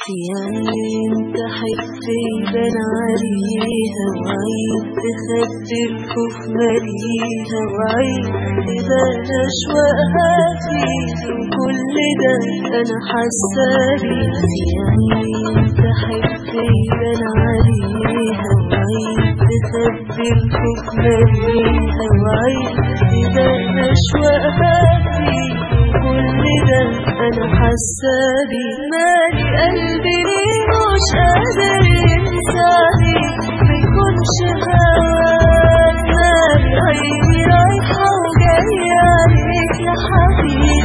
يعني انت حتة يبان عليها وعيب تخبي الخوف ماليها وعيب تبان أشواقها فيها وكل ده أنا حاسة بيه يعني انت حتة يبان عليها وعيب تخبي الخوف ماليها وعيب تبان أشواقها فيها كل ده انا حاسه بيه مالي قلبي ليه مش قادر ينساني ما يكونش هواك مالي عيني رايحه وجايه عليك يا حبيبي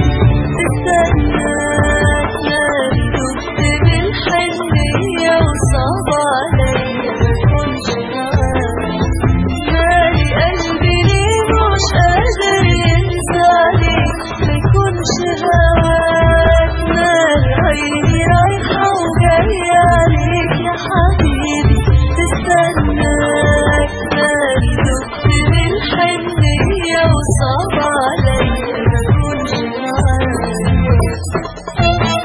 تستناك مالي دفت بالحنيه وصعب عليا ما يكونش هواك مالي قلبي ليه مش قادر ينساني ما يكونش هواك مال عيني رايحة وجاية عليك يا حبيبي تستناك مالي دفت بالحنية وصعب عليا ما اكونش هواك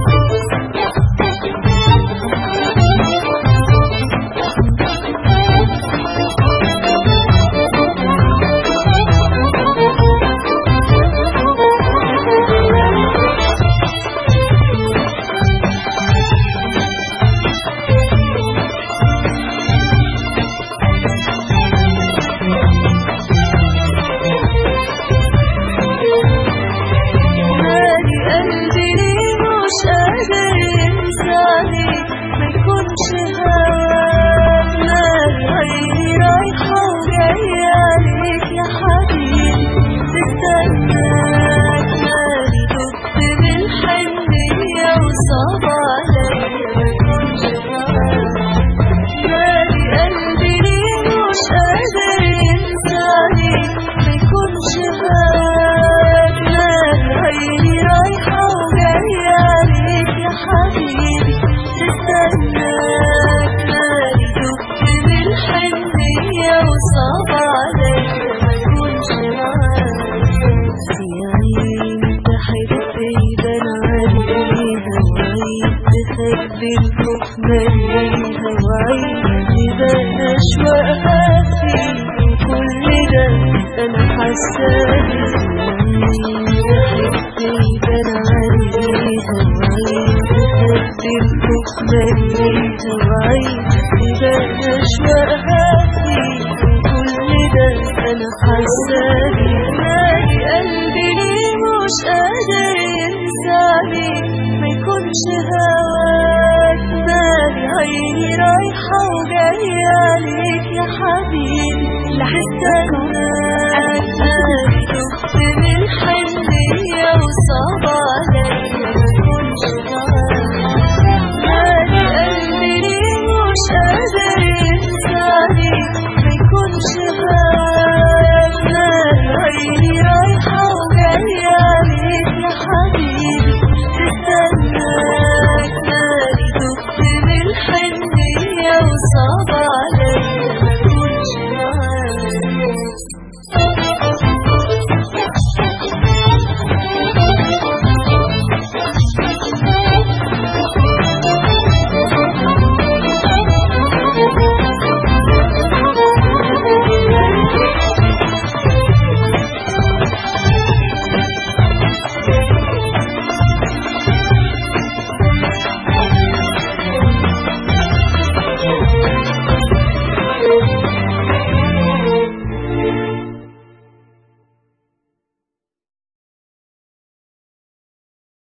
مالي قلبي ليه مش قادر ينساني ما يكونش هواك مالي عيني رايحة وجاية عليك يا حبيبي تستناك مالي دفت بالحنية وصعب عليا ما يكونش هواك مالي قلبي ليه مش قادر ينساني ما يكونش هواك مال عيني رايحة وجاية عليك يا حبيبي تستناك مالي دفت بالحنية وصعب عليا ما يكونش معاك يا عيني انت حتة يبان عليها وعيب تخبي الخوف ماليها وعيب يبان أشواقها فيها وكل ده أنا حاسة بيه حتة يبان عليها وعيب تخبي الخوف ماليها وعيب يبان أشواقها فيها وكل ده أنا حاسة بيه مالي قلبي ليه مش قادر ينساني ما يكونش هواك مالي عيني رايحة وجاية عليك يا حبيبي لا هستنى